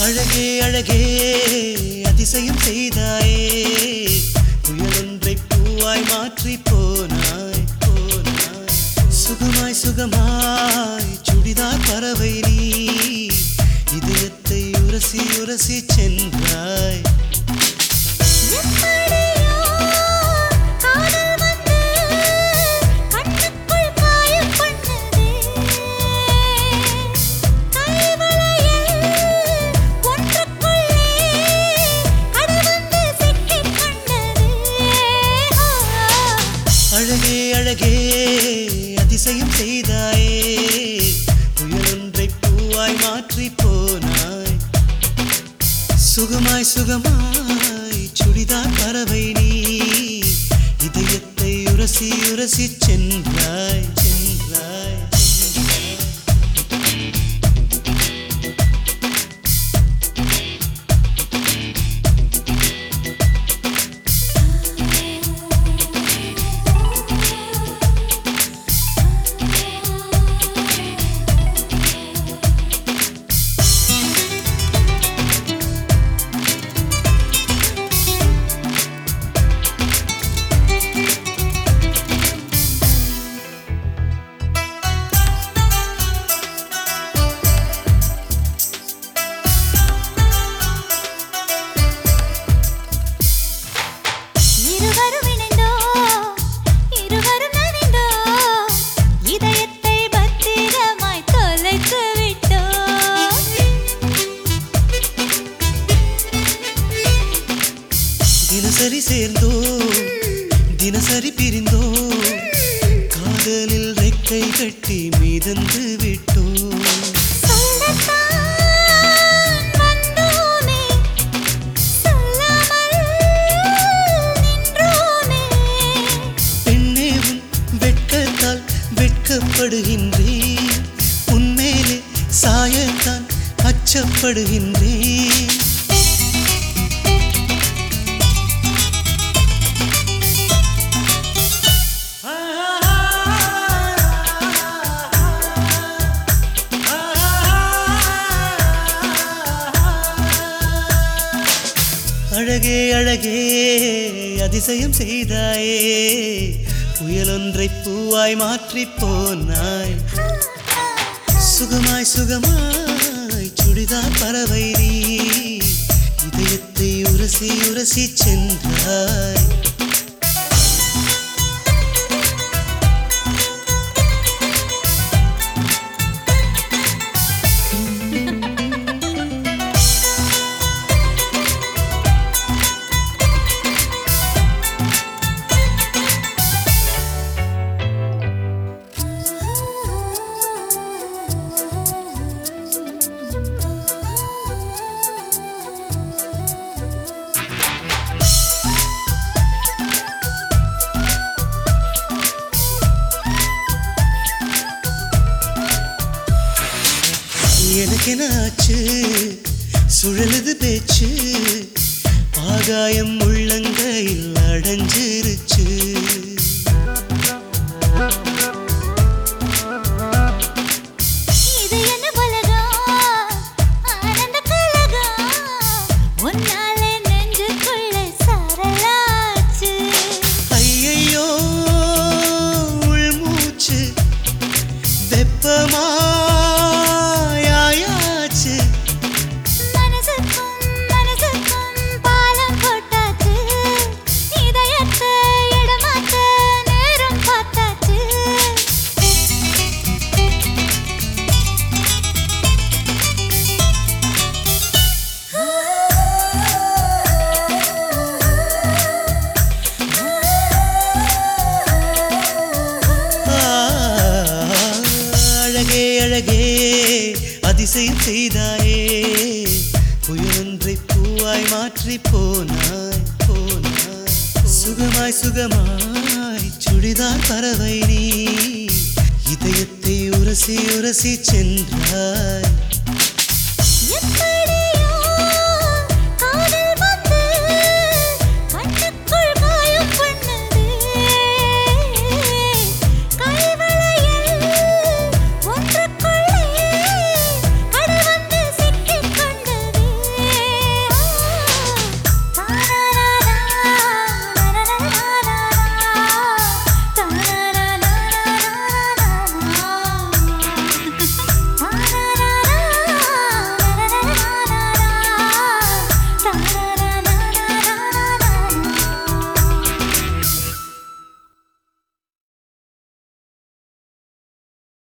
அழகே அழகே அதிசயம் செய்தாயே புயலொன்றை பூவாய் மாற்றி போனாய் போனாய் சுகமாய் சுகமாய் சுடிதார் பறவை நீ இதயத்தை உரசி உரசி சென்றாய் எப்படியோ காதல் வந்து கண்ணுக்குள் காயம் பண்ணதே கைவளையில் ஒன்றுக்குள்ளே கடல் வந்து சிக்கிக் கொண்டதே அழகே அழகே அதிசயம் செய்தாயே புயலொன்றை பூவாய் மாற்றி போனாய் சுகமாய் சுகமாய் சுடிதார் பறவை நீ இதயத்தை உரசி உரசி சென்றாய் சென்றாய் சென்றாய் இருவரும் இணைந்தோ இருவரும் நனைந்தோ இதயத்தை பத்திரமாய் தொலைத்து விட்டோ தினசரி சேர்ந்தோ தினசரி பிரிந்தோ காதலில் ரெக்கை கட்டி மிதந்து விட்டோ சொல்லத்தான் வந்தோமே சொல்லாமல் நின்றோமே பெண்ணே உன் வெட்கத்தால் வெட்கப்படுகின்றேன் உன்மேலே சாயத்தான் அச்சப்படுகின்றேன் அழகே அழகே அதிசயம் செய்தாயே புயலொன்றை பூவாய் மாற்றி போனாய் சுகமாய் சுகமாய் சுடிதார் பறவை நீ இதயத்தை உரசி உரசி சென்றாய் எனக்கு என்ன ஆச்சு சுழலுது பேச்சு ஆகாயம் உள்ளங்கையில் அடைஞ்சிருச்சு இது என்ன உலகம் ஆனந்த கலகம் உன்னாலே நெஞ்சுக்குள்ளே சரளாச்சு ஐயையோ உள்மூச்சு வெப்பமாயாச்சு மனசுக்கும் மனசுக்கும் பாலம் போட்டாச்சு இதயத்தை இடமாத்த நேரம் பார்த்தாச்சு ஆ, அழகே அழகே அதிசயம் செய்தாயே புயலொன்றை பூவாய் மாற்றி போனாய் போனாய் சுகமாய் சுகமாய் சுடிதார் பறவை நீ இதயத்தை உரசி உரசி சென்றாய்